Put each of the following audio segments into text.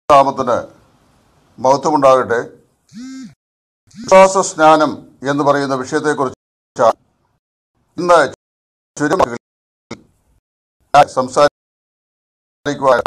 നാമത്തിന് മഹത്വമുണ്ടാകട്ടെ വിശ്വാസ സ്നാനം എന്ന് പറയുന്ന വിഷയത്തെക്കുറിച്ച് ഇന്ന് ചുരുക്കത്തിൽ സംസാരിക്കുവാൻ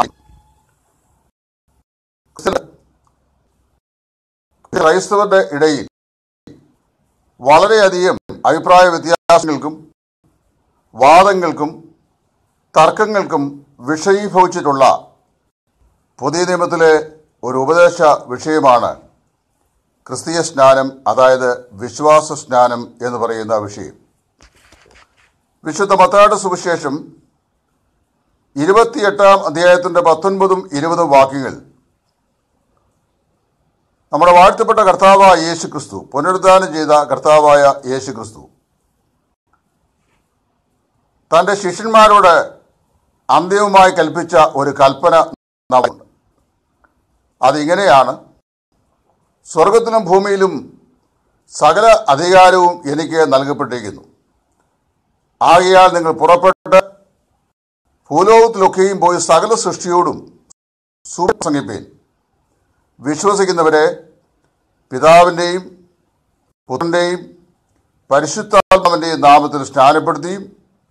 ക്രൈസ്തവരുടെ ഇടയിൽ വളരെയധികം അഭിപ്രായ വ്യത്യാസങ്ങൾക്കും വാദങ്ങൾക്കും തർക്കങ്ങൾക്കും വിഷയീഭവിച്ചിട്ടുള്ള പുതിയ നിയമത്തിലെ ഒരു ഉപദേശ വിഷയമാണ് ക്രിസ്തീയ സ്നാനം അതായത് വിശ്വാസ സ്നാനം എന്ന് പറയുന്ന വിഷയം വിശുദ്ധ മത്തായുടെ സുവിശേഷം ഇരുപത്തിയെട്ടാം അധ്യായത്തിൻ്റെ പത്തൊൻപതും ഇരുപതും വാക്യങ്ങൾ നമ്മുടെ വാഴ്ത്തപ്പെട്ട കർത്താവായ യേശു ക്രിസ്തു പുനരുദ്ധാനം ചെയ്ത കർത്താവായ യേശു ക്രിസ്തു തൻ്റെ ശിഷ്യന്മാരോട് അന്തിമമായി കൽപ്പിച്ച ഒരു കൽപ്പന നമുക്കുണ്ട് അതിങ്ങനെയാണ് സ്വർഗത്തിലും ഭൂമിയിലും സകല അധികാരവും എനിക്ക് നൽകപ്പെട്ടിരിക്കുന്നു ആകയാൽ നിങ്ങൾ പുറപ്പെട്ട് ഭൂലോകത്തിലൊക്കെയും പോയി സകല സൃഷ്ടിയോടും സുപ്രസംഗിപ്പീൻ വിശ്വസിക്കുന്നവരെ പിതാവിൻ്റെയും പുത്രൻ്റെയും പരിശുദ്ധാത്മാവിൻ്റെയും നാമത്തിൽ സ്നാനപ്പെടുത്തിയും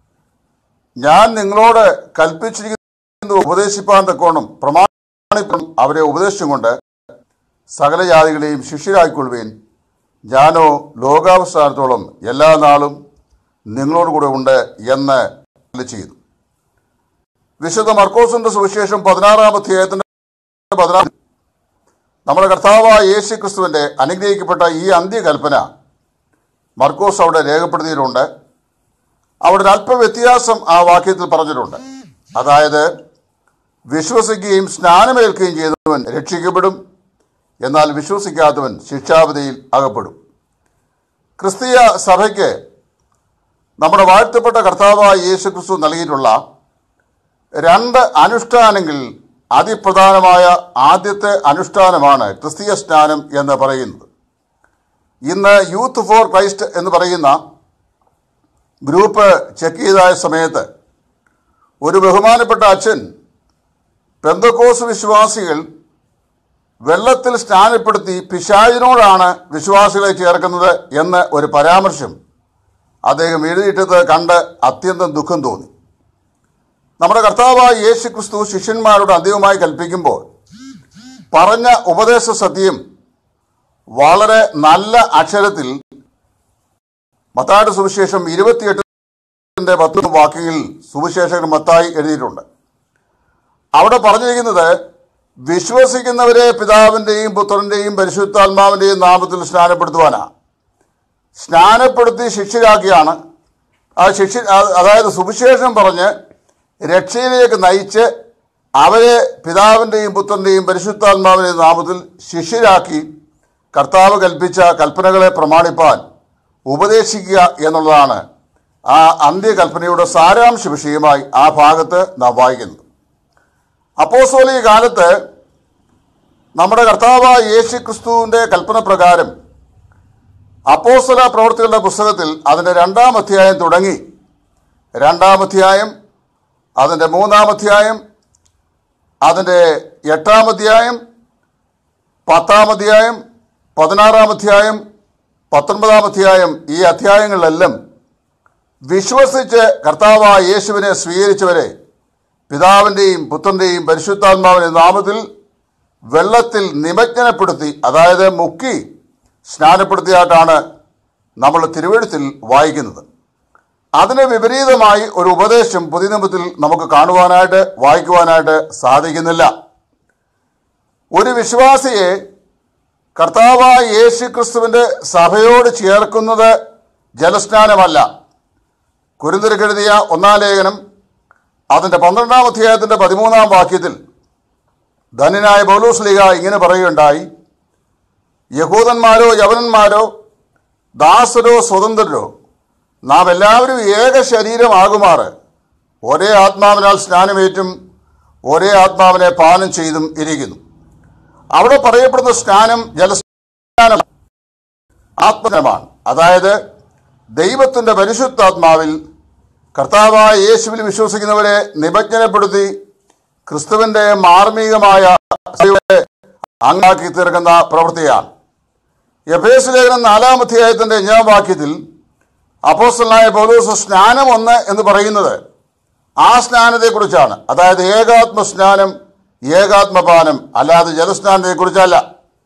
ഞാൻ നിങ്ങളോട് കൽപ്പിച്ചിരിക്കുന്ന ഉപദേശിപ്പാൻ തക്കോണം പ്രമാണിപ്പം അവരെ ഉപദേശിച്ചും കൊണ്ട് സകല ജാതികളെയും ശിഷ്യരായിക്കൊള്ളുവേൻ ഞാനോ ലോകാവസാനത്തോളം എല്ലാ നാളും നിങ്ങളോട് കൂടെ ഉണ്ട് എന്ന് അരുളി ചെയ്തു വിശുദ്ധ മർക്കോസിന്റെ സുവിശേഷം പതിനാറാം അധ്യായത്തിന്റെ പതിനാറ് നമ്മുടെ കർത്താവായ യേശു ക്രിസ്തുവിന്റെ അനുഗ്രഹിക്കപ്പെട്ട ഈ അന്ത്യകൽപ്പന മർക്കോസ് അവിടെ രേഖപ്പെടുത്തിയിട്ടുണ്ട് അവിടെ ഒരു അല്പ വ്യത്യാസം ആ വാക്യത്തിൽ പറഞ്ഞിട്ടുണ്ട് അതായത് വിശ്വസിക്കുകയും സ്നാനമേൽക്കുകയും ചെയ്തവൻ രക്ഷിക്കപ്പെടും എന്നാൽ വിശ്വസിക്കാത്തവൻ ശിക്ഷാവിധിയിൽ അകപ്പെടും ക്രിസ്തീയ സഭയ്ക്ക് നമ്മുടെ വാഴ്ത്തപ്പെട്ട കർത്താവായ യേശു ക്രിസ്തു നൽകിയിട്ടുള്ള രണ്ട് അനുഷ്ഠാനങ്ങളിൽ അതിപ്രധാനമായ ആദ്യത്തെ അനുഷ്ഠാനമാണ് ക്രിസ്തീയ സ്നാനം എന്ന് പറയുന്നത് ഇന്ന് യൂത്ത് ഫോർ ക്രൈസ്റ്റ് എന്ന് പറയുന്ന ഗ്രൂപ്പ് ചെക്ക് ചെയ്തായ സമയത്ത് ഒരു ബഹുമാനപ്പെട്ട അച്ഛൻ പെന്തക്കോസ് വിശ്വാസികൾ വെള്ളത്തിൽ സ്നാനപ്പെടുത്തി പിശാചിനോടാണ് വിശ്വാസികളെ ചേർക്കുന്നത് എന്ന് ഒരു പരാമർശം അദ്ദേഹം എഴുതിയിട്ടത് കണ്ട് അത്യന്തം ദുഃഖം തോന്നി നമ്മുടെ കർത്താവായ യേശു ക്രിസ്തു ശിഷ്യന്മാരോട് അന്തിമമായി കൽപ്പിക്കുമ്പോൾ പറഞ്ഞ ഉപദേശ സത്യം വളരെ നല്ല അക്ഷരത്തിൽ മത്തായുടെ സുവിശേഷം ഇരുപത്തിയെട്ടിന്റെ പത്ത് വാക്യങ്ങളിൽ സുവിശേഷകൻ മത്തായി എഴുതിയിട്ടുണ്ട് അവിടെ പറഞ്ഞിരിക്കുന്നത് വിശ്വസിക്കുന്നവരെ പിതാവിൻ്റെയും പുത്രൻ്റെയും പരിശുദ്ധാത്മാവിൻ്റെയും നാമത്തിൽ സ്നാനപ്പെടുത്തുവാനാണ് സ്നാനപ്പെടുത്തി ശിഷ്യരാക്കിയാണ് ആ ശിക്ഷ ആ- അതായത് സുവിശേഷം പറഞ്ഞ് രക്ഷയിലേക്ക് നയിച്ച് അവരെ പിതാവിൻ്റെയും പുത്രൻ്റെയും പരിശുദ്ധാത്മാവിൻ്റെയും നാമത്തിൽ ശിഷ്യരാക്കി കർത്താവ് കൽപ്പിച്ച കൽപ്പനകളെ പ്രമാണിപ്പാൻ ഉപദേശിക്കുക എന്നുള്ളതാണ് ആ അന്ത്യകൽപ്പനയുടെ സാരാംശ വിഷയമായി ആ ഭാഗത്ത് നാം വായിക്കുന്നത് അപ്പോസ്തോലിക കാലത്ത് നമ്മുടെ കർത്താവായ യേശു ക്രിസ്തുവിൻ്റെ കൽപ്പന പ്രകാരം അപ്പോസ്തല പ്രവർത്തികളുടെ പുസ്തകത്തിൽ അതിൻ്റെ രണ്ടാം അധ്യായം തുടങ്ങി രണ്ടാം അധ്യായം അതിൻ്റെ മൂന്നാം അധ്യായം അതിൻ്റെ എട്ടാം അധ്യായം പത്താം അധ്യായം പതിനാറാം അധ്യായം പത്തൊൻപതാം അധ്യായം ഈ അധ്യായങ്ങളിലെല്ലാം വിശ്വസിച്ച് കർത്താവായ യേശുവിനെ സ്വീകരിച്ചവരെ പിതാവിൻ്റെയും പുത്രൻ്റെയും പരിശുദ്ധാത്മാവിൻ്റെ നാമത്തിൽ വെള്ളത്തിൽ നിമജ്ജനപ്പെടുത്തി അതായത് മുക്കി സ്നാനപ്പെടുത്തിയായിട്ടാണ് നമ്മൾ തിരുവഴുത്തിൽ വായിക്കുന്നത് അതിന് വിപരീതമായി ഒരു ഉപദേശം പുതിയ നിയമത്തിൽ നമുക്ക് കാണുവാനായിട്ട് വായിക്കുവാനായിട്ട് സാധിക്കുന്നില്ല ഒരു വിശ്വാസിയെ കർത്താവായ യേശു ക്രിസ്തുവിൻ്റെ സഭയോട് ചേർക്കുന്നത് ജലസ്നാനമല്ല കുരുന്തരക്കെഴുതിയ ഒന്നാം ലേഖനം അതിൻ്റെ പന്ത്രണ്ടാം അധ്യായത്തിൻ്റെ പതിമൂന്നാം വാക്യത്തിൽ ധന്യനായ പൗലോസ് ലീഗ ഇങ്ങനെ പറയുകയുണ്ടായി യഹൂദന്മാരോ യവനന്മാരോ ദാസരോ സ്വതന്ത്രരോ നാം എല്ലാവരും ഏക ശരീരമാകുമാറ് ഒരേ ആത്മാവിനാൽ സ്നാനമേറ്റും ഒരേ ആത്മാവിനെ പാനം ചെയ്തും ഇരിക്കുന്നു അവിടെ പറയപ്പെടുന്ന സ്നാനം ജലസ്നാനം ആത്മജനമാണ് അതായത് ദൈവത്തിൻ്റെ പരിശുദ്ധാത്മാവിൽ കർത്താവായ യേശുവിൽ വിശ്വസിക്കുന്നവരെ നിമജ്ജനപ്പെടുത്തി ക്രിസ്തുവിന്റെ മാർമികമായ സഭയുടെ അങ്ങാക്കി തീർക്കുന്ന പ്രവൃത്തിയാണ് എഫേസ് ലേഖനം നാലാം അധ്യായത്തിന്റെ അഞ്ചാം വാക്യത്തിൽ അപ്പോസ്റ്റലായ പൗലോസ് സ്നാനം ഒന്ന് എന്ന് പറയുന്നത് ആ സ്നാനത്തെക്കുറിച്ചാണ് അതായത് ഏകാത്മ സ്നാനം ഏകാത്മപാനം അല്ലാതെ ജലസ്നാനത്തെക്കുറിച്ചല്ല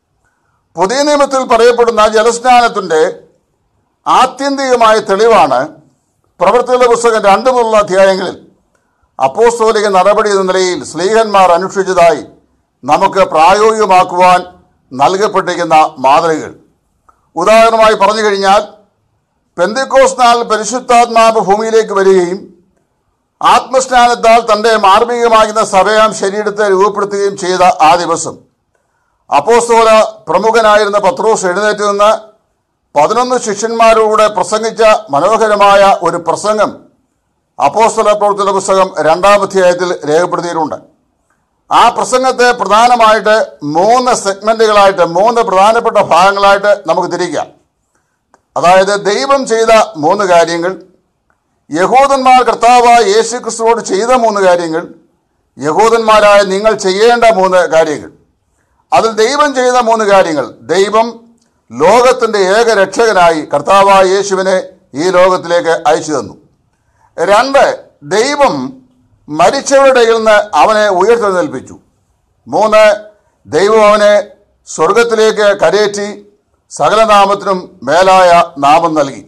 പുതിയ നിയമത്തിൽ പറയപ്പെടുന്ന ജലസ്നാനത്തിന്റെ ആത്യന്തികമായ തെളിവാണ് പ്രവൃത്തികളുടെ പുസ്തകം രണ്ട് മുതലുള്ള അധ്യായങ്ങളിൽ അപ്പോസ്തോലിക നടപടി എന്ന നിലയിൽ സ്ലീഹന്മാർ അനുഷ്ഠിച്ചതായി നമുക്ക് പ്രായോഗികമാക്കുവാൻ നൽകപ്പെട്ടിരിക്കുന്ന മാതൃകകൾ ഉദാഹരണമായി പറഞ്ഞു കഴിഞ്ഞാൽ പെന്തിക്കോസ് നാൾ പരിശുദ്ധാത്മാവ് ഭൂമിയിലേക്ക് വരികയും ആത്മസ്നാനത്താൽ തന്റെ മാർമികമാകുന്ന സഭയാം ശരീരത്തെ രൂപപ്പെടുത്തുകയും ചെയ്ത ആ ദിവസം അപ്പോസ്തോല പ്രമുഖനായിരുന്ന പത്രോസ് എഴുന്നേറ്റ് നിന്ന് പതിനൊന്ന് ശിഷ്യന്മാരോട് പ്രസംഗിച്ച മനോഹരമായ ഒരു പ്രസംഗം അപ്പോസ്തല പ്രവർത്തന പുസ്തകം രണ്ടാം അധ്യായത്തിൽ രേഖപ്പെടുത്തിയിട്ടുണ്ട് ആ പ്രസംഗത്തെ പ്രധാനമായിട്ട് മൂന്ന് സെഗ്മെന്റുകളായിട്ട് മൂന്ന് പ്രധാനപ്പെട്ട ഭാഗങ്ങളായിട്ട് നമുക്ക് തിരിക്കാം അതായത് ദൈവം ചെയ്ത മൂന്ന് കാര്യങ്ങൾ യഹൂദന്മാർ കർത്താവായ യേശു ക്രിസ്തുവോട് ചെയ്ത മൂന്ന് കാര്യങ്ങൾ യഹൂദന്മാരായ നിങ്ങൾ ചെയ്യേണ്ട മൂന്ന് കാര്യങ്ങൾ അതിൽ ദൈവം ചെയ്ത മൂന്ന് കാര്യങ്ങൾ ദൈവം ലോകത്തിന്റെ ഏക രക്ഷകനായി കർത്താവായ യേശുവിനെ ഈ ലോകത്തിലേക്ക് അയച്ചു തന്നു രണ്ട് ദൈവം മരിച്ചവരുടെ ഇടയിൽ നിന്ന് അവനെ ഉയർത്തെഴുന്നേൽപ്പിച്ചു മൂന്ന് ദൈവം അവനെ സ്വർഗത്തിലേക്ക് കരയേറ്റി സകല നാമത്തിനും മേലായ നാമം നൽകി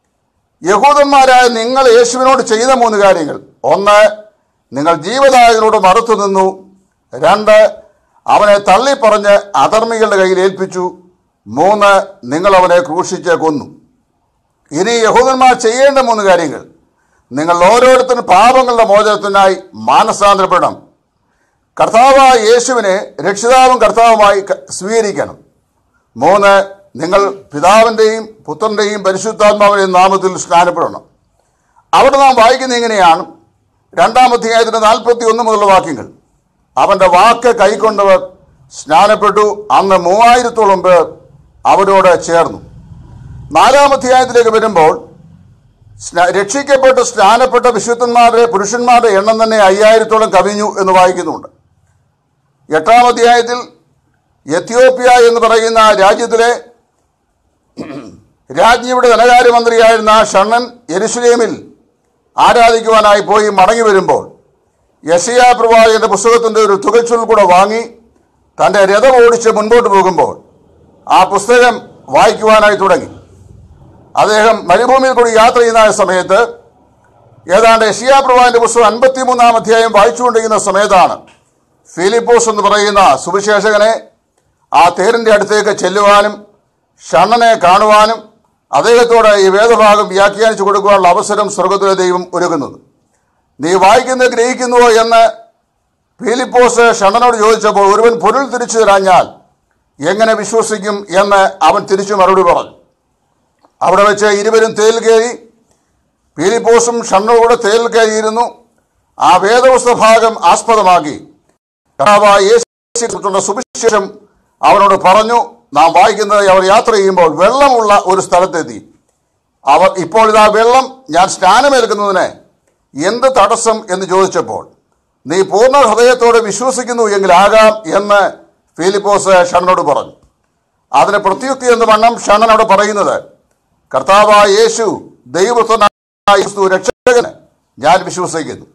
യഹൂദന്മാരായ നിങ്ങൾ യേശുവിനോട് ചെയ്ത മൂന്ന് കാര്യങ്ങൾ ഒന്ന് നിങ്ങൾ ജീവദായകനോട് മറുത്തു നിന്നു രണ്ട് അവനെ തള്ളിപ്പറഞ്ഞ് അധർമ്മികളുടെ കയ്യിൽ ഏൽപ്പിച്ചു മൂന്ന് നിങ്ങൾ അവനെ ക്രൂശിച്ച് കൊന്നു ഇനി യഹൂദന്മാർ ചെയ്യേണ്ട മൂന്ന് കാര്യങ്ങൾ നിങ്ങൾ ഓരോരുത്തരും പാപങ്ങളുടെ മോചനത്തിനായി മാനസാന്തരപ്പെടണം കർത്താവായ യേശുവിനെ രക്ഷിതാവും കർത്താവുമായി ക- സ്വീകരിക്കണം മൂന്ന് നിങ്ങൾ പിതാവിൻ്റെയും പുത്രൻ്റെയും പരിശുദ്ധാത്മാവിൻ്റെയും നാമത്തിൽ സ്നാനപ്പെടണം അവിടെ നാം വായിക്കുന്ന ഇങ്ങനെയാണ് രണ്ടാം അധ്യായത്തിന്റെ നാൽപ്പത്തി ഒന്ന് മുതലുള്ള വാക്യങ്ങൾ അവന്റെ വാക്ക് കൈക്കൊണ്ടവർ സ്നാനപ്പെട്ടു അന്ന് മൂവായിരത്തോളം പേർ അവരോട് ചേർന്നു നാലാം അധ്യായത്തിലേക്ക് വരുമ്പോൾ സ്ന- രക്ഷിക്കപ്പെട്ട് സ്നാനപ്പെട്ട വിശുദ്ധന്മാരുടെ പുരുഷന്മാരുടെ എണ്ണം തന്നെ അയ്യായിരത്തോളം കവിഞ്ഞു എന്ന് വായിക്കുന്നുണ്ട് എട്ടാം അധ്യായത്തിൽ എത്യോപ്യ എന്ന് പറയുന്ന രാജ്യത്തിലെ രാജ്ഞിയുടെ ധനകാര്യമന്ത്രിയായിരുന്ന ഷണ്ണൻ യെരുഷലേമിൽ ആരാധിക്കുവാനായി പോയി മടങ്ങി വരുമ്പോൾ യശയാ പ്രവാചകന്റെ പുസ്തകത്തിന്റെ ഒരു തുകച്ചുൽ കൂടെ വാങ്ങി തന്റെ രഥം ഓടിച്ച് മുൻപോട്ട് പോകുമ്പോൾ ആ പുസ്തകം വായിക്കുവാനായി തുടങ്ങി അദ്ദേഹം മരുഭൂമിയിൽ കൂടി യാത്ര ചെയ്യുന്ന സമയത്ത് ഏതാണ്ട് യശിയാ പ്രവാചകന്റെ പുസ്തകം അൻപത്തിമൂന്നാം അധ്യായം വായിച്ചുകൊണ്ടിരിക്കുന്ന സമയത്താണ് ഫിലിപ്പോസ് എന്ന് പറയുന്ന സുവിശേഷകനെ ആ തേരിന്റെ അടുത്തേക്ക് ചെല്ലുവാനും ഷണ്ണനെ കാണുവാനും അദ്ദേഹത്തോട് ഈ വേദഭാഗം വ്യാഖ്യാനിച്ചു കൊടുക്കുവാനുള്ള അവസരം സ്വർഗത്തിലെ ദൈവം ഒരുക്കുന്നത് നീ വായിക്കുന്നത് ഗ്രഹിക്കുന്നുവോ എന്ന് ഫിലിപ്പോസ് ഷണ്ണനോട് ചോദിച്ചപ്പോൾ ഒരുവൻ പൊരുൾ തിരിച്ചു തരാഞ്ഞാൽ എങ്ങനെ വിശ്വസിക്കും എന്ന് അവൻ തിരിച്ചു മറുപടി പറഞ്ഞു അവിടെ വെച്ച് ഇരുവരും തേൽ കയറി ഫിലിപ്പോസും ഷണ്ണനോട് തേൽ കയറിയിരുന്നു ആ വേദവസ്തു ഭാഗം ആസ്പദമാക്കി കർത്താവായ യേശുക്രിസ്തുവിന്റെ സുവിശേഷം അവനോട് പറഞ്ഞു നാം വായിക്കുന്നത് അവർ യാത്ര ചെയ്യുമ്പോൾ വെള്ളമുള്ള ഒരു സ്ഥലത്തെത്തി അവർ ഇപ്പോൾ ഇതാ വെള്ളം ഞാൻ സ്നാനമേൽക്കുന്നതിന് എന്ത് തടസ്സം എന്ന് ചോദിച്ചപ്പോൾ നീ പൂർണ്ണ ഹൃദയത്തോടെ വിശ്വസിക്കുന്നു എങ്കിലാകാം എന്ന് ഫിലിപ്പോസ് ഷണ്ണനോട് പറഞ്ഞു അതിന് പ്രത്യുക്തി എന്ന് വണ്ണം ഷണ്ണനോട് പറയുന്നത് കർത്താവായ യേശു ദൈവപുത്രനായ ക്രിസ്തു രക്ഷകന് ഞാൻ വിശ്വസിക്കുന്നു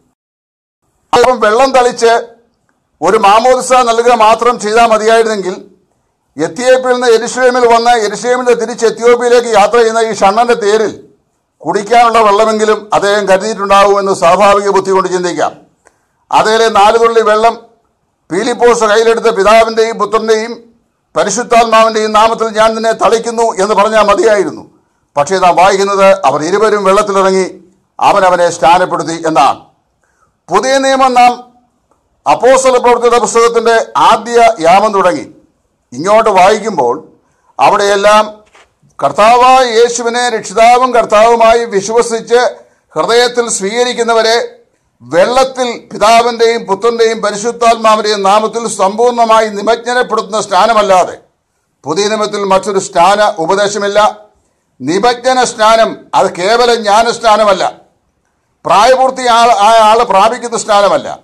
അപ്പം വെള്ളം തളിച്ച് ഒരു മാമോദിസ നൽകുക മാത്രം ചെയ്താൽ മതിയായിരുന്നെങ്കിൽ എത്തിയോപ്യയിൽ നിന്ന് എരുഷലേമിൽ വന്ന് എരുഷലേമിൽ നിന്ന് തിരിച്ച് എത്തിയോപ്യയിലേക്ക് യാത്ര ചെയ്യുന്ന ഈ ഷണ്ണന്റെ തേരിൽ കുടിക്കാനുള്ള വെള്ളമെങ്കിലും അദ്ദേഹം കരുതിയിട്ടുണ്ടാവുമെന്ന് സ്വാഭാവിക ബുദ്ധി കൊണ്ട് ചിന്തിക്കാം അതേലെ നാല് തുള്ളി വെള്ളം പീലിപ്പോസ് കയ്യിലെടുത്ത് പിതാവിൻ്റെയും പുത്രൻ്റെയും പരിശുദ്ധാത്മാവിൻ്റെയും നാമത്തിൽ ഞാൻ നിന്നെ തളിക്കുന്നു എന്ന് പറഞ്ഞാൽ മതിയായിരുന്നു പക്ഷേ നാം വായിക്കുന്നത് അവർ ഇരുവരും വെള്ളത്തിലിറങ്ങി അവൻ അവനെ സ്നാനപ്പെടുത്തി എന്നാണ് പുതിയ നിയമം നാം അപ്പോസ്തല പ്രവർത്തിയുടെ പുസ്തകത്തിന്റെ ആദ്യ യാമം തുടങ്ങി ഇങ്ങോട്ട് വായിക്കുമ്പോൾ അവിടെയെല്ലാം കർത്താവായ യേശുവിനെ രക്ഷിതാവും കർത്താവുമായി വിശ്വസിച്ച് ഹൃദയത്തിൽ സ്വീകരിക്കുന്നവരെ വെള്ളത്തിൽ പിതാവിൻ്റെയും പുത്രൻ്റെയും പരിശുദ്ധാത്മാവിൻ്റെയും നാമത്തിൽ സമ്പൂർണ്ണമായി നിമജ്ഞനപ്പെടുത്തുന്ന സ്നാനമല്ലാതെ പുതിയ നിയമത്തിൽ മറ്റൊരു സ്നാന ഉപദേശമില്ല നിമജ്ഞന സ്നാനം അത് കേവലം ജ്ഞാനസ്നാനമല്ല പ്രായപൂർത്തി ആൾ ആയ ആൾ പ്രാപിക്കുന്ന സ്നാനമല്ല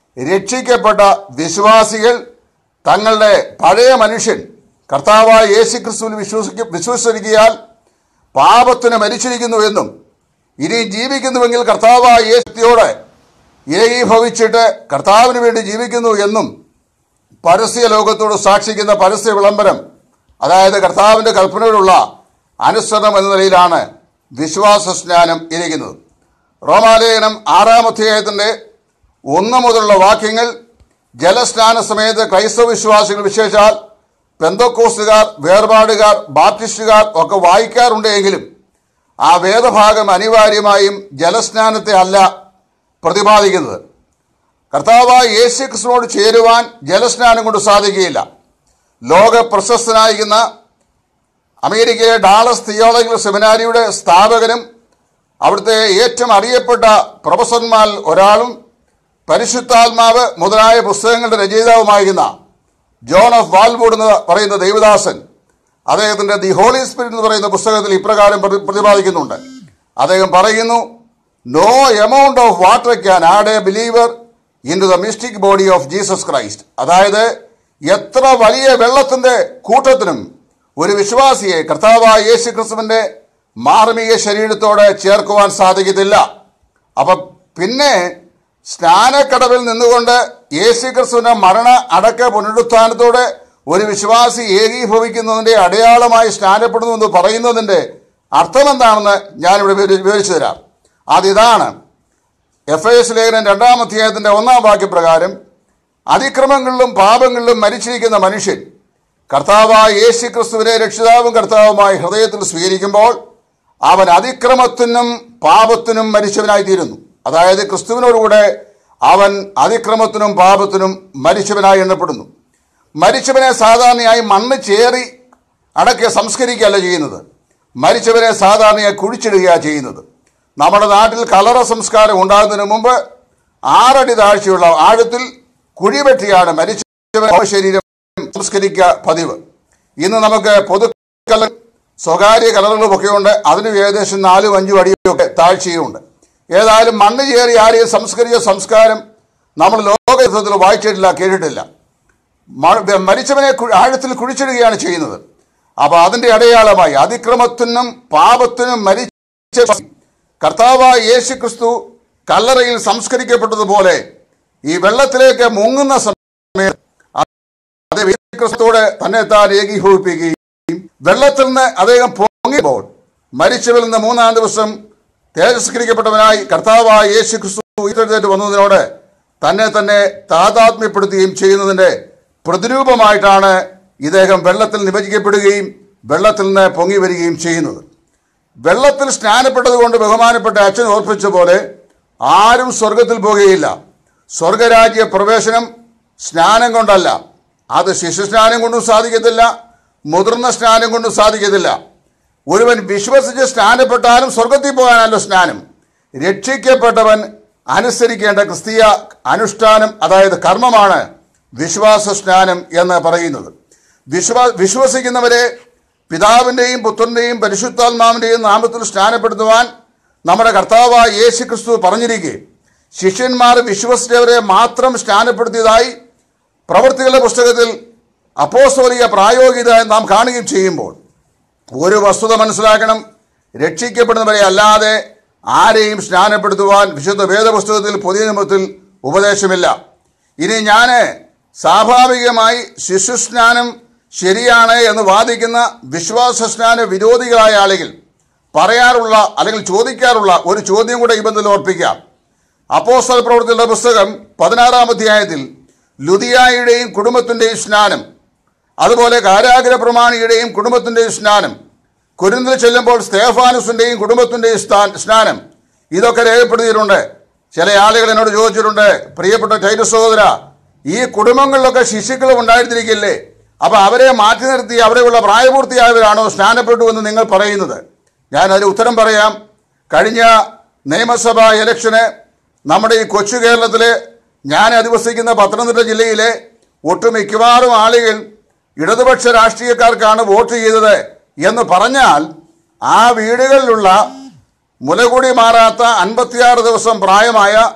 രക്ഷിക്കപ്പെട്ട വിശ്വാസികൾ തങ്ങളുടെ പഴയ മനുഷ്യൻ കർത്താവായ യേശു ക്രിസ്തുവിൽ വിശ്വസിക്ക വിശ്വസിച്ചിരിക്കാൻ പാപത്തിന് മരിച്ചിരിക്കുന്നു എന്നും ഇനി ജീവിക്കുന്നുവെങ്കിൽ കർത്താവായ യേശുയോട് ഏകീഭവിച്ചിട്ട് കർത്താവിന് വേണ്ടി ജീവിക്കുന്നു എന്നും പരസ്യ ലോകത്തോട് സാക്ഷിക്കുന്ന പരസ്യ വിളംബരം അതായത് കർത്താവിൻ്റെ കൽപ്പനയോടുള്ള അനുസരണം എന്ന നിലയിലാണ് വിശ്വാസ സ്നാനം ഇരിക്കുന്നത് റോമാലേഖനം ആറാം അധ്യായത്തിൻ്റെ ഒന്ന് മുതലുള്ള വാക്യങ്ങൾ ജലസ്നാന സമയത്ത് ക്രൈസ്തവ വിശ്വാസികൾ വിശേഷാൽ പെന്തോക്കോസുകാർ വേർപാടുകാർ ബാപ്റ്റിസ്റ്റുകാർ ഒക്കെ വായിക്കാറുണ്ട് എങ്കിലും ആ വേദഭാഗം അനിവാര്യമായും ജലസ്നാനത്തെ അല്ല പ്രതിപാദിക്കുന്നത് കർത്താവായ യേശു ക്രിസ്തുവിനോട് ചേരുവാൻ ജലസ്നാനം കൊണ്ട് സാധിക്കുകയില്ല ലോക പ്രശസ്തനായിരിക്കുന്ന അമേരിക്കയിലെ ഡാളസ് തിയോളജിക്കൽ സെമിനാരിയുടെ സ്ഥാപകനും അവിടുത്തെ ഏറ്റവും അറിയപ്പെട്ട പ്രൊഫസർമാരിൽ ഒരാളും പരിശുദ്ധാത്മാവ് മുതലായ പുസ്തകങ്ങളുടെ രചയിതാവുമായിരുന്ന ജോൺ ഓഫ് വാൽവുഡ് എന്ന് പറയുന്ന ദേവദാസൻ അദ്ദേഹത്തിൻ്റെ ദി ഹോളി സ്പിരിറ്റ് എന്ന് പറയുന്ന പുസ്തകത്തിൽ ഇപ്രകാരം പ്രതി- പ്രതിപാദിക്കുന്നുണ്ട് അദ്ദേഹം പറയുന്നു no amount of water can add a believer into the mystic body of Jesus Christ അതായത് എത്ര വലിയ വെള്ളത്തിൻ്റെ കൂട്ടത്തിനും ഒരു വിശ്വാസിയെ കർത്താവായ യേശു ക്രിസ്തുവിൻ്റെ മാർമിക ശരീരത്തോടെ ചേർക്കുവാൻ സാധിക്കത്തില്ല അപ്പം പിന്നെ സ്നാനക്കടവിൽ നിന്നുകൊണ്ട് യേശു ക്രിസ്തുവിന്റെ മരണ അടക്ക പുനരുത്ഥാനത്തോടെ ഒരു വിശ്വാസി ഏകീഭവിക്കുന്നതിന്റെ അടയാളമായി സ്നാനപ്പെടുന്നു എന്ന് പറയുന്നതിന്റെ അർത്ഥം എന്താണെന്ന് ഞാനിവിടെ വിവരി- വിവരിച്ചു തരാം അതിതാണ് എഫ് എസ് ലേഖനം രണ്ടാം അധ്യായത്തിന്റെ ഒന്നാം വാക്യപ്രകാരം അതിക്രമങ്ങളിലും പാപങ്ങളിലും മരിച്ചിരിക്കുന്ന മനുഷ്യൻ കർത്താവായ യേശു ക്രിസ്തുവിനെ രക്ഷിതാവും കർത്താവുമായി ഹൃദയത്തിൽ സ്വീകരിക്കുമ്പോൾ അവൻ അതിക്രമത്തിനും പാപത്തിനും മരിച്ചവനായി തീരുന്നു അതായത് ക്രിസ്തുവിനോടുകൂടെ അവൻ അതിക്രമത്തിനും പാപത്തിനും മരിച്ചവനായി എണ്ണപ്പെടുന്നു മരിച്ചവനെ സാധാരണയായി മണ്ണ് ചേറി അടക്കി സംസ്കരിക്കുകയല്ല ചെയ്യുന്നത് മരിച്ചവനെ സാധാരണയായി കുഴിച്ചിടുകയാണ് ചെയ്യുന്നത് നമ്മുടെ നാട്ടിൽ കലറ സംസ്കാരം ഉണ്ടാകുന്നതിന് മുമ്പ് ആറടി താഴ്ചയുള്ള ആഴത്തിൽ കുഴിവെട്ടിയാണ് മരിച്ചവൻ ശരീരം സംസ്കരിക്കുക പതിവ് ഇന്ന് നമുക്ക് പൊതു കല സ്വകാര്യ കലറുകളും ഒക്കെ ഉണ്ട് അതിന് ഏകദേശം നാലും അഞ്ചും അടിയൊക്കെ താഴ്ചയുമുണ്ട് ഏതായാലും മണ്ണ് ചേറി ആരെയും സംസ്കരിച്ച സംസ്കാരം നമ്മൾ ലോകയുദ്ധത്തിൽ വായിച്ചിട്ടില്ല കേട്ടിട്ടില്ല മ- മരിച്ചവനെ കു- ആഴത്തിൽ കുഴിച്ചിടുകയാണ് ചെയ്യുന്നത് അപ്പൊ അതിന്റെ അടയാളമായി അതിക്രമത്തിനും പാപത്തിനും മരിച്ച കർത്താവായ യേശു ക്രിസ്തു കല്ലറയിൽ സംസ്കരിക്കപ്പെട്ടതുപോലെ ഈ വെള്ളത്തിലേക്ക് മുങ്ങുന്ന സമയത്ത് അത് ക്രിസ്തുവോട് തന്നെ താൻ ഏകീഭവിപ്പിക്കുകയും വെള്ളത്തിൽ നിന്ന് അദ്ദേഹം പൊങ്ങിയപ്പോൾ മരിച്ചവരിൽ നിന്ന് മൂന്നാം ദിവസം തേജസ്കരിക്കപ്പെട്ടവനായി കർത്താവായ യേശു ക്രിസ്തു ഉയർത്തെഴുന്നേറ്റ് വന്നതിനോട് തന്നെ തന്നെ താതാത്മ്യപ്പെടുത്തുകയും ചെയ്യുന്നതിന്റെ പ്രതിരൂപമായിട്ടാണ് ഇദ്ദേഹം വെള്ളത്തിൽ നിമജ്ജിക്കപ്പെടുകയും വെള്ളത്തിൽ നിന്ന് പൊങ്ങി വരികയും ചെയ്യുന്നത് വെള്ളത്തിൽ സ്നാനപ്പെട്ടതുകൊണ്ട് ബഹുമാനപ്പെട്ട അച്ഛൻ ഓർപ്പിച്ച പോലെ ആരും സ്വർഗത്തിൽ പോകുകയില്ല സ്വർഗരാജ്യ പ്രവേശനം സ്നാനം കൊണ്ടല്ല അത് ശിശുസ്നാനം കൊണ്ടും സാധിക്കത്തില്ല മുതിർന്ന സ്നാനം കൊണ്ടും സാധിക്കത്തില്ല ഒരുവൻ വിശ്വസിച്ച് സ്നാനപ്പെട്ടാലും സ്വർഗത്തിൽ പോകാനല്ല സ്നാനം രക്ഷിക്കപ്പെട്ടവൻ അനുസരിക്കേണ്ട ക്രിസ്തീയ അനുഷ്ഠാനം അതായത് കർമ്മമാണ് വിശ്വാസ സ്നാനം എന്ന് പറയുന്നത് വിശ്വാ വിശ്വസിക്കുന്നവരെ പിതാവിൻ്റെയും പുത്രൻ്റെയും പരിശുദ്ധാത്മാവിൻ്റെയും നാമത്തിൽ സ്നാനപ്പെടുത്തുവാൻ നമ്മുടെ കർത്താവായ യേശു ക്രിസ്തു പറഞ്ഞിരിക്കെ ശിഷ്യന്മാർ വിശ്വസിച്ചവരെ മാത്രം സ്നാനപ്പെടുത്തിയതായി പ്രവൃത്തികളുടെ പുസ്തകത്തിൽ അപ്പോസ്തോലിക പ്രായോഗികത നാം കാണുകയും ചെയ്യുമ്പോൾ ഒരു വസ്തുത മനസ്സിലാക്കണം രക്ഷിക്കപ്പെടുന്നവരെ അല്ലാതെ ആരെയും സ്നാനപ്പെടുത്തുവാൻ വിശുദ്ധ വേദപുസ്തകത്തിൽ പുതിയ നിയമത്തിൽ ഉപദേശമില്ല ഇനി ഞാൻ സ്വാഭാവികമായി ശിശുസ്നാനം ശരിയാണ് എന്ന് വാദിക്കുന്ന വിശ്വാസ സ്നാന വിരോധികളായ ആളുകൾ പറയാറുള്ള അല്ലെങ്കിൽ ചോദിക്കാറുള്ള ഒരു ചോദ്യം കൂടെ ഈ ബന്ധത്തിൽ ഓർപ്പിക്കാം അപ്പോസ്തല പ്രവൃത്തിയുടെ പുസ്തകം പതിനാറാം അധ്യായത്തിൽ ലുദിയായുടെയും കുടുംബത്തിൻ്റെയും സ്നാനം അതുപോലെ കാരാഗ്രഹ പ്രമാണിയുടെയും കുടുംബത്തിൻ്റെയും സ്നാനം കുരുന്നിൽ ചെല്ലുമ്പോൾ സ്തേഫാനുസിൻ്റെയും കുടുംബത്തിൻ്റെയും സ്ഥാ- സ്നാനം ഇതൊക്കെ രേഖപ്പെടുത്തിയിട്ടുണ്ട് ചില ആളുകൾ എന്നോട് ചോദിച്ചിട്ടുണ്ട് പ്രിയപ്പെട്ട ടൈറ്റസ് സഹോദര ഈ കുടുംബങ്ങളിലൊക്കെ ശിശുക്കൾ ഉണ്ടായിരുന്നിരിക്കില്ലേ അപ്പൊ അവരെ മാറ്റി നിർത്തി അവിടെയുള്ള പ്രായപൂർത്തിയായവരാണോ സ്നാനപ്പെട്ടു എന്ന് നിങ്ങൾ പറയുന്നത് ഞാൻ അതിന് ഉത്തരം പറയാം കഴിഞ്ഞ നിയമസഭാ ഇലക്ഷന് നമ്മുടെ ഈ കൊച്ചു കേരളത്തിലെ ഞാൻ അധിവസിക്കുന്ന പത്തനംതിട്ട ജില്ലയിലെ ഒട്ടുമിക്കവാറും ആളുകൾ ഇടതുപക്ഷ രാഷ്ട്രീയക്കാർക്കാണ് വോട്ട് ചെയ്തത് എന്ന് പറഞ്ഞാൽ ആ വീടുകളിലുള്ള മുലകുടി മാറാത്ത അൻപത്തിയാറ് ദിവസം പ്രായമായ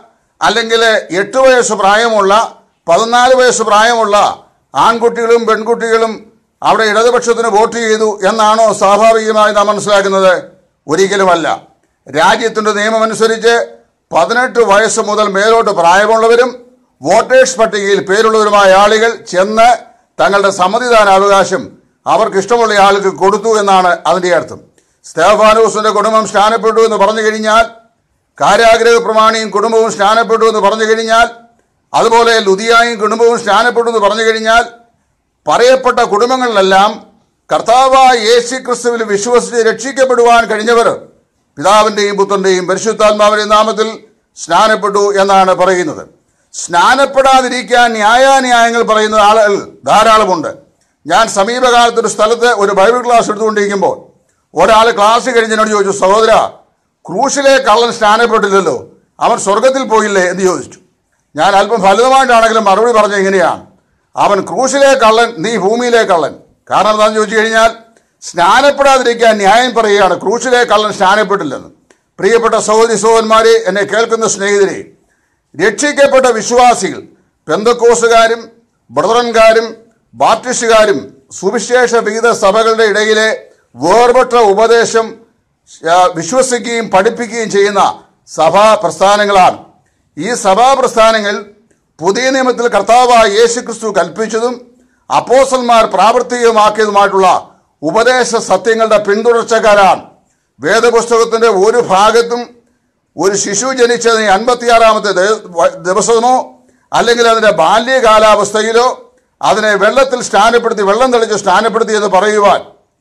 അല്ലെങ്കിൽ എട്ട് വയസ്സ് പ്രായമുള്ള പതിനാല് വയസ്സ് പ്രായമുള്ള ആൺകുട്ടികളും പെൺകുട്ടികളും അവിടെ ഇടതുപക്ഷത്തിന് വോട്ട് ചെയ്തു എന്നാണോ സ്വാഭാവികമായി നാം മനസ്സിലാക്കുന്നത് ഒരിക്കലുമല്ല രാജ്യത്തിൻ്റെ നിയമമനുസരിച്ച് പതിനെട്ട് വയസ്സ് മുതൽ മേലോട്ട് പ്രായമുള്ളവരും വോട്ടേഴ്സ് പട്ടികയിൽ പേരുള്ളവരുമായ ആളുകൾ ചെന്ന് തങ്ങളുടെ സമ്മതിദാനാവകാശം അവർക്ക് ഇഷ്ടമുള്ള ആൾക്ക് കൊടുത്തു എന്നാണ് അതിൻ്റെ അർത്ഥം സ്തേഫാനൂസിന്റെ കുടുംബം സ്നാനപ്പെട്ടു എന്ന് പറഞ്ഞു കഴിഞ്ഞാൽ കാരാഗ്രഹ പ്രമാണിയും കുടുംബവും സ്നാനപ്പെട്ടു എന്ന് പറഞ്ഞു കഴിഞ്ഞാൽ അതുപോലെ ലുതിയായും കുടുംബവും സ്നാനപ്പെട്ടു എന്ന് പറഞ്ഞു കഴിഞ്ഞാൽ പറയപ്പെട്ട കുടുംബങ്ങളിലെല്ലാം കർത്താവായ യേശു ക്രിസ്തുവിൽ വിശ്വസിച്ച് രക്ഷിക്കപ്പെടുവാൻ കഴിഞ്ഞവർ പിതാവിൻ്റെയും പുത്രൻ്റെയും പരിശുദ്ധാത്മാവിൻ്റെ നാമത്തിൽ സ്നാനപ്പെട്ടു എന്നാണ് പറയുന്നത് സ്നാനപ്പെടാതിരിക്കാൻ ന്യായാന്യായങ്ങൾ പറയുന്ന ആളുകൾ ധാരാളമുണ്ട് ഞാൻ സമീപകാലത്ത് ഒരു സ്ഥലത്ത് ഒരു ബൈബിൾ ക്ലാസ് എടുത്തുകൊണ്ടിരിക്കുമ്പോൾ ഒരാൾ ക്ലാസ് കഴിഞ്ഞതിനോട് ചോദിച്ചു സഹോദര ക്രൂശിലെ കള്ളൻ സ്നാനപ്പെട്ടില്ലല്ലോ അവൻ സ്വർഗത്തിൽ പോയില്ലേ എന്ന് ചോദിച്ചു ഞാൻ അല്പം ഫലിതമായിട്ടാണെങ്കിലും മറുപടി പറഞ്ഞ ഇങ്ങനെയാണ് അവൻ ക്രൂശിലെ കള്ളൻ നീ ഭൂമിയിലെ കള്ളൻ കാരണം എന്താണെന്ന് ചോദിച്ചു കഴിഞ്ഞാൽ സ്നാനപ്പെടാതിരിക്കാൻ ന്യായം പറയുകയാണ് ക്രൂശിലെ കള്ളൻ സ്നാനപ്പെട്ടില്ലെന്ന് പ്രിയപ്പെട്ട സഹോദരി സഹോദരന്മാരെ എന്നെ കേൾക്കുന്ന സ്നേഹിതരെ രക്ഷിക്കപ്പെട്ട വിശ്വാസികൾ പെന്തക്കോസുകാരും ബ്രദറൻകാരും ബാപ്റ്റിസ്റ്റുകാരും സുവിശേഷ വിഹിത സഭകളുടെ ഇടയിലെ വേർപെട്ട ഉപദേശം ആ, വിശ്വസിക്കുകയും പഠിപ്പിക്കുകയും ചെയ്യുന്ന സഭാ പ്രസ്ഥാനങ്ങളാണ് ഈ സഭാ പ്രസ്ഥാനങ്ങൾ പുതിയ നിയമത്തിൽ കർത്താവായ യേശു ക്രിസ്തു കൽപ്പിച്ചതും അപ്പോസന്മാർ പ്രാവർത്തികമാക്കിയതുമായിട്ടുള്ള ഉപദേശ സത്യങ്ങളുടെ പിന്തുടർച്ചക്കാരാണ് വേദപുസ്തകത്തിന്റെ ഒരു ഭാഗത്തും ഒരു ശിശു ജനിച്ചതിന് അൻപത്തിയാറാമത്തെ ദേ- വ- ദിവസമോ അല്ലെങ്കിൽ അതിന്റെ ബാല്യകാലാവസ്ഥയിലോ അതിനെ വെള്ളത്തിൽ സ്നാനപ്പെടുത്തി വെള്ളം തെളിച്ച് സ്നാനപ്പെടുത്തി എന്ന് പറയുവാൻ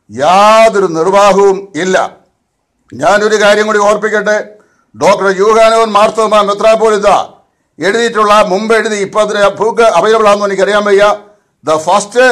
യാതൊരു നിർവാഹവും ഇല്ല ഞാനൊരു കാര്യം കൂടി ഓർപ്പിക്കട്ടെ ഡോക്ടർ യൂഹാനോൻ മാർത്തോമ മെത്രാപോലിത എഴുതിയിട്ടുള്ള മുമ്പ് എഴുതി ഇപ്പൊ അതിന് ബുക്ക് അവൈലബിൾ ആണെന്ന് എനിക്കറിയാൻ വയ്യ the first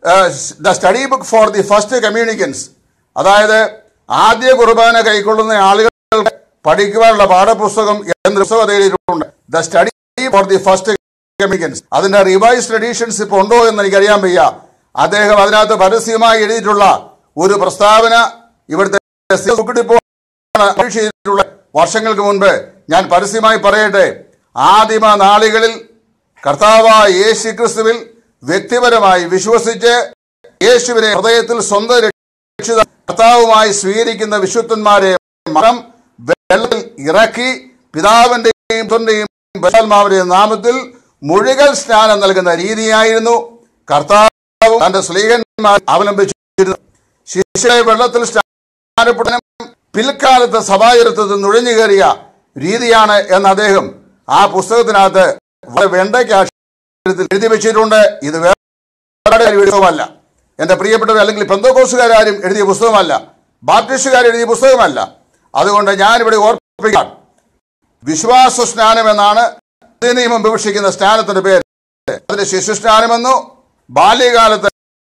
the study book for the first communicants അതായത് ആദ്യ കുർബാന കൈക്കൊള്ളുന്ന ആളുകൾ പഠിക്കുവാനുള്ള പാഠപുസ്തകം എന്ന പുസ്തകം എഴുതിയിട്ടുണ്ട് the study for the first communicants അതിന്റെ റിവൈസ്ഡ് എഡീഷൻസ് ഇപ്പോൾ ഉണ്ടോ എന്ന് എനിക്കറിയാൻ വയ്യ അദ്ദേഹം അതിനകത്ത് പരസ്യമായി എഴുതിയിട്ടുള്ള ഒരു പ്രസ്താവന ഇവിടുത്തെ ഇപ്പോൾ പരീക്ഷ ചെയ്തിട്ടുള്ള വർഷങ്ങൾക്ക് മുൻപ് ഞാൻ പരസ്യമായി പറയട്ടെ ആദിമ നാളുകളിൽ കർത്താവായ യേശു ക്രിസ്തുവിൽ വ്യക്തിപരമായി വിശ്വസിച്ച് യേശുവിനെ ഹൃദയത്തിൽ സ്വന്തം രക്ഷിത കർത്താവുമായി സ്വീകരിക്കുന്ന വിശുദ്ധന്മാരെ മരം വെള്ളത്തിൽ ഇറക്കി പിതാവിന്റെയും പുത്രന്റെയും പരിശുദ്ധാത്മാവിന്റെയും നാമത്തിൽ മുഴുകൽ സ്നാനം നൽകുന്ന രീതിയായിരുന്നു കർത്താവ് തന്റെ സ്ലീഹന്മാർ അവലംബിച്ചിരുന്നു ശിശുരെ വെള്ളത്തിൽ സ്നാനപ്പെടാനും പിൽക്കാലത്ത് സഭാചരിത്രത്തിൽ നുഴഞ്ഞു കയറിയ രീതിയാണ് എന്ന് അദ്ദേഹം ആ പുസ്തകത്തിനകത്ത് വളരെ വെണ്ടയ്ക്കാക്ഷരത്തിൽ എഴുതി വെച്ചിട്ടുണ്ട് ഇത് വേറെ എഴുതുമല്ല എന്റെ പ്രിയപ്പെട്ടവർ അല്ലെങ്കിൽ പെന്തോക്കോസുകാരും എഴുതിയ പുസ്തകമല്ല ബാപ്റ്റിസ്റ്റുകാർ എഴുതിയ പുസ്തകമല്ല അതുകൊണ്ട് ഞാനിവിടെ ഓർപ്പിക്കാം വിശ്വാസ സ്നാനം എന്നാണ് പുതിയ നിയമം വിവക്ഷിക്കുന്ന സ്നാനത്തിന്റെ പേര് അതിന് ശിശു സ്നാനമെന്നോ ബാല്യകാലത്ത്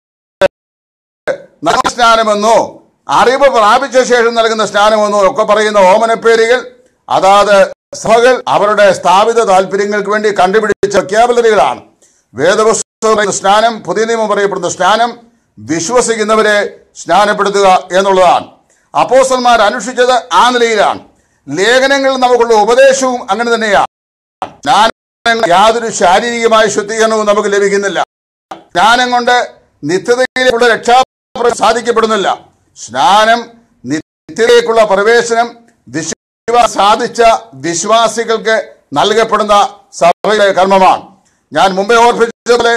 നൽകുന്ന സ്നാനമെന്നോ അറിവ് പ്രാപിച്ച ശേഷം നൽകുന്ന സ്നാനമെന്നോ ഒക്കെ പറയുന്ന ഓമനപ്പേരുകൾ അതാത് സഭകൾ അവരുടെ സ്ഥാപിത താല്പര്യങ്ങൾക്ക് വേണ്ടി കണ്ടുപിടിച്ച ക്യാബലറികളാണ് വേദപുസ്തക സ്നാനം പുതിയ നിയമം പറയപ്പെടുന്ന സ്നാനം വിശ്വസിക്കുന്നവരെ സ്നാനപ്പെടുത്തുക എന്നുള്ളതാണ് അപ്പോസന്മാർ അനുഷ്ഠിച്ചത് ആ നിലയിലാണ് ലേഖനങ്ങളിൽ നമുക്കുള്ള ഉപദേശവും അങ്ങനെ തന്നെയാണ് ജ്ഞാനം യാതൊരു ശാരീരികമായ ശുദ്ധീകരണവും നമുക്ക് ലഭിക്കുന്നില്ല ജ്ഞാനം കൊണ്ട് നിത്യതയിലേക്കുള്ള രക്ഷാ സാധിക്കപ്പെടുന്നില്ല സ്നാനം നിത്യതയിലേക്കുള്ള പ്രവേശനം വിശ്വാ സാധിച്ച വിശ്വാസികൾക്ക് നൽകപ്പെടുന്ന സഭയുടെ കർമ്മമാണ് ഞാൻ മുമ്പേ ഓർപ്പിച്ചതുപോലെ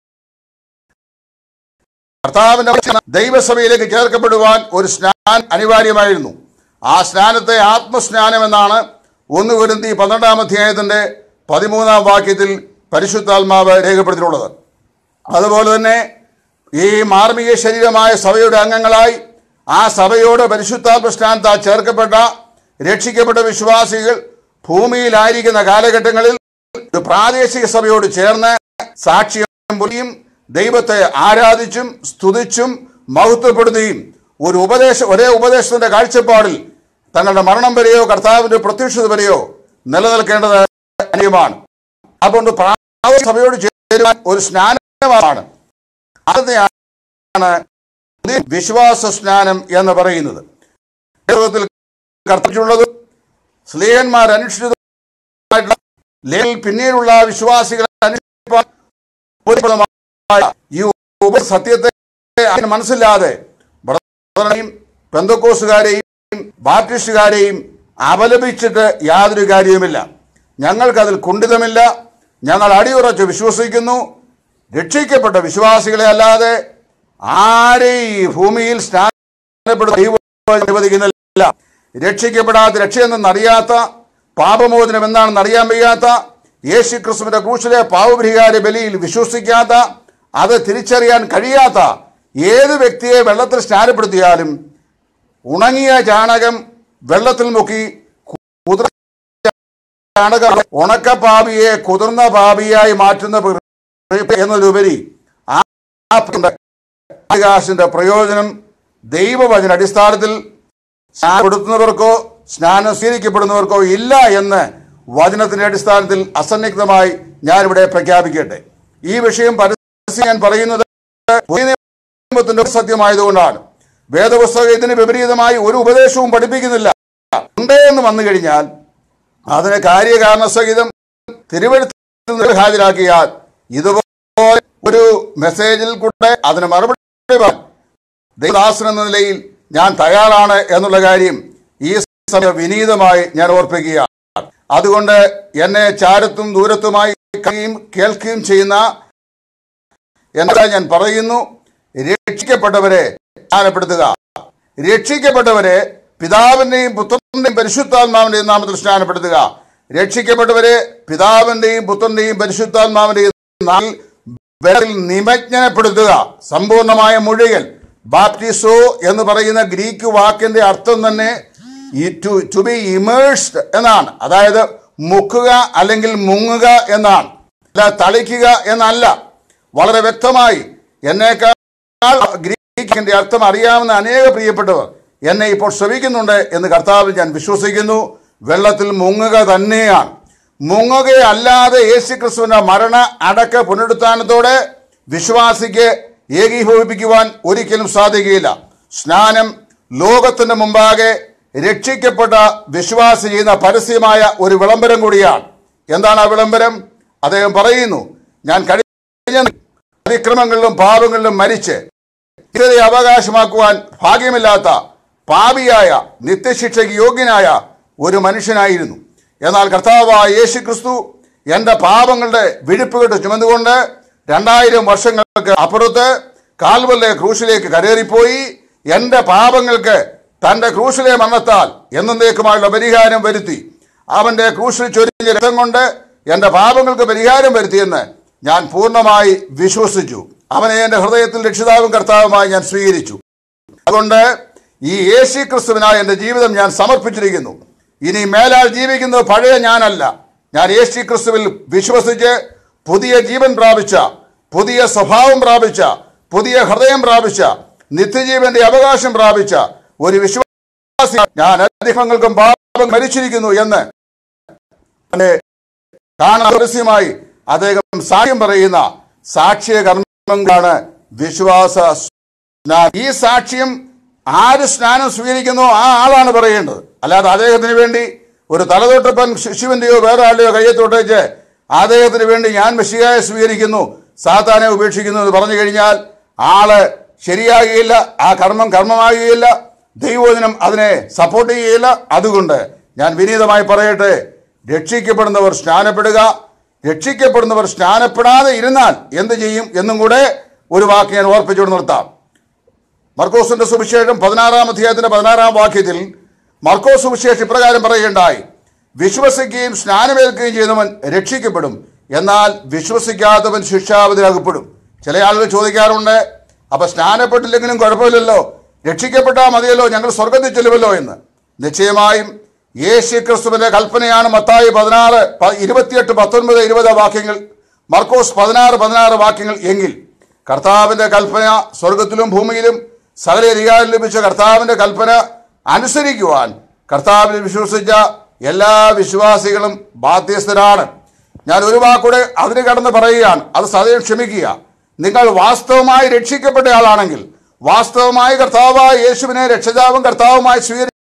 കർത്താവിന്റെ വചനം ദൈവസഭയിലേക്ക് ചേർക്കപ്പെടുവാൻ ഒരു സ്നാനം അനിവാര്യമായിരുന്നു ആ സ്നാനത്തെ ആത്മസ്നാനം എന്നാണ് ഒന്ന് വരുന്തി പന്ത്രണ്ടാം അധ്യായത്തിന്റെ പതിമൂന്നാം വാക്യത്തിൽ പരിശുദ്ധാത്മാവ് രേഖപ്പെടുത്തിയിട്ടുള്ളത് അതുപോലെ തന്നെ ഈ മാർമിക ശരീരമായ സഭയുടെ അംഗങ്ങളായി ആ സഭയോട് പരിശുദ്ധാത്മ സ്നാനത്താൽ ചേർക്കപ്പെട്ട രക്ഷിക്കപ്പെട്ട വിശ്വാസികൾ ഭൂമിയിലായിരിക്കുന്ന കാലഘട്ടങ്ങളിൽ ഒരു പ്രാദേശിക സഭയോട് ചേർന്ന് സാക്ഷ്യം പുലിയും ദൈവത്തെ ആരാധിച്ചും സ്തുതിച്ചും മഹത്വപ്പെടുത്തുകയും ഒരു ഉപദേശ ഒരേ ഉപദേശത്തിന്റെ കാഴ്ചപ്പാടിൽ തങ്ങളുടെ മരണം വരെയോ കർത്താവിന്റെ പ്രത്യക്ഷത വരെയോ നിലനിൽക്കേണ്ടത് അനിയമാണ് അതുകൊണ്ട് പ്രാദേശിക സഭയോട് ചേരുവാൻ ഒരു സ്നാനമാണ് അതിനെയാണ് പുതിയ വിശ്വാസ സ്നാനം എന്ന് പറയുന്നത് ദൈവത്തിൽ കർത്തിച്ചുള്ളത് സ്ത്രീയന്മാർ അനുഷ്ഠിതമായിട്ടുള്ള ലേഖയിൽ പിന്നീടുള്ള വിശ്വാസികളെ അന്വേഷിപ്പാൻ ബോധ്യപ്രദമായ ഈ ഉപ സത്യത്തെ അതിന് മനസ്സില്ലാതെ ബ്രദറിനെയും പെന്തക്കോസുകാരെയും ബാപ്റ്റിസ്റ്റുകാരെയും അപലപിച്ചിട്ട് യാതൊരു കാര്യവുമില്ല ഞങ്ങൾക്കതിൽ കുണ്ഠിതമില്ല ഞങ്ങൾ അടിയുറച്ച് വിശ്വസിക്കുന്നു രക്ഷിക്കപ്പെട്ട വിശ്വാസികളെ അല്ലാതെ ആരെയും ഈ ഭൂമിയിൽ സ്നാനപ്പെടുന്ന ദൈവം അനുവദിക്കുന്നില്ല രക്ഷിക്കപ്പെടാത്ത രക്ഷയെന്നറിയാത്ത പാപമോചനം എന്താണെന്ന് അറിയാൻ വയ്യാത്ത യേശു ക്രിസ്തുവിന്റെ ക്രൂശിലെ പാവപരിഹാര ബലിയിൽ വിശ്വസിക്കാത്ത അത് തിരിച്ചറിയാൻ കഴിയാത്ത ഏത് വ്യക്തിയെ വെള്ളത്തിൽ സ്നാനപ്പെടുത്തിയാലും ഉണങ്ങിയ ചാണകം വെള്ളത്തിൽ മുക്കി കുതിർ ചാണകം ഉണക്ക പാപിയെ കുതിർന്ന പാപിയായി മാറ്റുന്ന പ്ര- എന്നതിലുപരി ആ ആകാശിന്റെ പ്രയോജനം ദൈവവചന അടിസ്ഥാനത്തിൽ സ്നാനപ്പെടുത്തുന്നവർക്കോ സ്നാനം സ്വീകരിക്കപ്പെടുന്നവർക്കോ ഇല്ല എന്ന് വചനത്തിന്റെ അടിസ്ഥാനത്തിൽ അസന്നിഗ്ധമായി ഞാനിവിടെ പ്രഖ്യാപിക്കട്ടെ ഈ വിഷയം പരസ്യം ഞാൻ പറയുന്നത് പുതിയ നിയമത്തിന്റെ സത്യമായതുകൊണ്ടാണ് വേദപുസ്തകം ഇതിന് വിപരീതമായി ഒരു ഉപദേശവും പഠിപ്പിക്കുന്നില്ല ഉണ്ട് എന്ന് വന്നു കഴിഞ്ഞാൽ അതിന് കാര്യകാരണ സഹിതം തിരുവഴുത്തിൽ ഹാജരാക്കിയാൽ ഇതുപോലെ ഒരു മെസ്സേജിൽ കൂടെ അതിന് മറുപടി പറയാൻ ദൈവദാസൻ എന്ന നിലയിൽ ഞാൻ തയ്യാറാണ് എന്നുള്ള കാര്യം ഈ സമയം വിനീതമായി ഞാൻ ഓർപ്പിക്കുകയാണ് അതുകൊണ്ട് എന്നെ ചാരത്തും ദൂരത്തുമായി കേൾക്കുകയും കേൾക്കുകയും ചെയ്യുന്ന എന്താ ഞാൻ പറയുന്നു രക്ഷിക്കപ്പെട്ടവരെ സ്നാനപ്പെടുത്തുക രക്ഷിക്കപ്പെട്ടവരെ പിതാവിന്റെയും പുത്രന്റെയും പരിശുദ്ധാത്മാവിന്റെയും നാമത്തിൽ സ്നാനപ്പെടുത്തുക രക്ഷിക്കപ്പെട്ടവരെ പിതാവിന്റെയും പുത്രന്റെയും പരിശുദ്ധാത്മാവിന്റെയും നാമത്തിൽ വെള്ളത്തിൽ നിമജ്ഞനപ്പെടുത്തുക സമ്പൂർണമായ മുഴുകൽ ബാപ്റ്റിസോ എന്ന് പറയുന്ന ഗ്രീക്ക് വാക്കിന്റെ അർത്ഥം തന്നെ ടു ബി ഇമേഴ്സ്ഡ് എന്നാണ് അതായത് മുക്കുക അല്ലെങ്കിൽ മുങ്ങുക എന്നാണ് അല്ല തളിക്കുക എന്നല്ല വളരെ വ്യക്തമായി എന്നേക്കാൾ ഗ്രീക്കിന്റെ അർത്ഥം അറിയാവുന്ന അനേക പ്രിയപ്പെട്ടവർ എന്നെ ഇപ്പോൾ ശ്രമിക്കുന്നുണ്ട് എന്ന് കർത്താവിൽ ഞാൻ വിശ്വസിക്കുന്നു വെള്ളത്തിൽ മുങ്ങുക തന്നെയാണ് മുങ്ങുകയല്ലാതെ യേശു ക്രിസ്തുവിന്റെ മരണ അടക്ക പുനരുത്ഥാനത്തോടെ വിശ്വാസിക്ക് ഏകീഭവിപ്പിക്കുവാൻ ഒരിക്കലും സാധിക്കുകയില്ല സ്നാനം ലോകത്തിന്റെ മുമ്പാകെ രക്ഷിക്കപ്പെട്ട വിശ്വാസി ചെയ്യുന്ന പരസ്യമായ ഒരു വിളംബരം കൂടിയാണ് എന്താണ് ആ വിളംബരം അദ്ദേഹം പറയുന്നു ഞാൻ കഴിഞ്ഞ അതിക്രമങ്ങളിലും പാപങ്ങളിലും മരിച്ച് നിത്യതയെ അവകാശമാക്കുവാൻ ഭാഗ്യമില്ലാത്ത പാപിയായ നിത്യശിക്ഷയ്ക്ക് യോഗ്യനായ ഒരു മനുഷ്യനായിരുന്നു എന്നാൽ കർത്താവായ യേശു ക്രിസ്തു എൻ്റെ പാപങ്ങളുടെ വിഴുപ്പുകെട്ട് ചുമന്നുകൊണ്ട് രണ്ടായിരം വർഷങ്ങൾക്ക് അപ്പുറത്ത് കാൽവല്ലെ ക്രൂശിലേക്ക് കരേറിപ്പോയി എൻ്റെ പാപങ്ങൾക്ക് തൻ്റെ ക്രൂശിലെ മരണത്താൽ എന്നേക്കുമായുള്ള പരിഹാരം വരുത്തി അവൻ്റെ ക്രൂശിൽ ചൊരിഞ്ഞ രക്തം കൊണ്ട് എൻ്റെ പാപങ്ങൾക്ക് പരിഹാരം വരുത്തിയെന്ന് ഞാൻ പൂർണ്ണമായി വിശ്വസിച്ചു അവനെ എൻ്റെ ഹൃദയത്തിൽ രക്ഷിതാവും കർത്താവുമായി ഞാൻ സ്വീകരിച്ചു അതുകൊണ്ട് ഈ യേശു ക്രിസ്തുവിനായി എൻ്റെ ജീവിതം ഞാൻ സമർപ്പിച്ചിരിക്കുന്നു ഇനി മേലാൽ ജീവിക്കുന്നത് പഴയ ഞാനല്ല ഞാൻ യേശു ക്രിസ്തുവിൽ വിശ്വസിച്ച് പുതിയ ജീവൻ പ്രാപിച്ച പുതിയ സ്വഭാവം പ്രാപിച്ച പുതിയ ഹൃദയം പ്രാപിച്ച നിത്യജീവന്റെ അവകാശം പ്രാപിച്ച ഒരു വിശ്വാസി ഞാൻ അധികങ്ങൾക്കും പാപം മരിച്ചിരിക്കുന്നു എന്ന് തന്റെ കാണാൻ പരസ്യമായി അദ്ദേഹം സാക്ഷ്യം പറയുന്ന സാക്ഷ്യ കർമ്മങ്ങളാണ് വിശ്വാസ സ്നാനം. ഈ സാക്ഷ്യം ആര് സ്നാനം സ്വീകരിക്കുന്നോ ആ ആളാണ് പറയേണ്ടത് അല്ലാതെ അദ്ദേഹത്തിന് വേണ്ടി ഒരു തലതൊട്ടപ്പൻ ശിശുവിന്റെയോ വേറെ ആളുടെയോ കയ്യെ തൊട്ടേച്ച് അദ്ദേഹത്തിന് വേണ്ടി ഞാൻ മെസ്സിയായെ സ്വീകരിക്കുന്നു സാത്താനെ ഉപേക്ഷിക്കുന്നു എന്ന് പറഞ്ഞു കഴിഞ്ഞാൽ ആള് ശരിയാകുകയില്ല ആ കർമ്മം കർമ്മമാകുകയില്ല ദൈവോചനം അതിനെ സപ്പോർട്ട് ചെയ്യുകയില്ല അതുകൊണ്ട് ഞാൻ വിനീതമായി പറയട്ടെ രക്ഷിക്കപ്പെടുന്നവർ സ്നാനപ്പെടുക രക്ഷിക്കപ്പെടുന്നവർ സ്നാനപ്പെടാതെ ഇരുന്നാൽ എന്ത് ചെയ്യും എന്നും കൂടെ ഒരു വാക്ക് ഞാൻ ഓർപ്പിച്ചുകൊണ്ട് നിർത്താം മർക്കോസിന്റെ സുവിശേഷം പതിനാറാം അധ്യായത്തിന്റെ പതിനാറാം വാക്യത്തിൽ മർക്കോസ് സുവിശേഷം ഇപ്രകാരം പറയുകയുണ്ടായി വിശ്വസിക്കുകയും സ്നാനമേൽക്കുകയും ചെയ്യുന്നവൻ രക്ഷിക്കപ്പെടും എന്നാൽ വിശ്വസിക്കാത്തവൻ ശിക്ഷാവധിയിലകപ്പെടും ചില ആളുകൾ ചോദിക്കാറുണ്ട് അപ്പൊ സ്നാനപ്പെട്ടില്ലെങ്കിലും കുഴപ്പമില്ലല്ലോ രക്ഷിക്കപ്പെട്ടാൽ മതിയല്ലോ ഞങ്ങൾ സ്വർഗത്തിൽ ചെല്ലുമല്ലോ എന്ന് നിശ്ചയമായും യേശു ക്രിസ്തുവിന്റെ കൽപ്പനയാണ് മത്തായി പതിനാറ് പ- ഇരുപത്തിയെട്ട് പത്തൊൻപത് ഇരുപത് വാക്യങ്ങൾ മർക്കോസ് പതിനാറ് പതിനാറ് വാക്യങ്ങൾ എങ്കിൽ കർത്താവിന്റെ കൽപ്പന സ്വർഗത്തിലും ഭൂമിയിലും സകല അധികാരം ലഭിച്ച കർത്താവിന്റെ കൽപ്പന അനുസരിക്കുവാൻ കർത്താവിൽ വിശ്വസിച്ച എല്ലാ വിശ്വാസികളും ബാധ്യസ്ഥരാണ് ഞാൻ ഒരു വാക്കൂടെ അതിന് കടന്ന് പറയുകയാണ് അത് സദയം ക്ഷമിക്കുക നിങ്ങൾ വാസ്തവമായി രക്ഷിക്കപ്പെട്ട ആളാണെങ്കിൽ വാസ്തവമായി കർത്താവായ യേശുവിനെ രക്ഷിതാവും കർത്താവുമായി സ്വീകരിച്ചു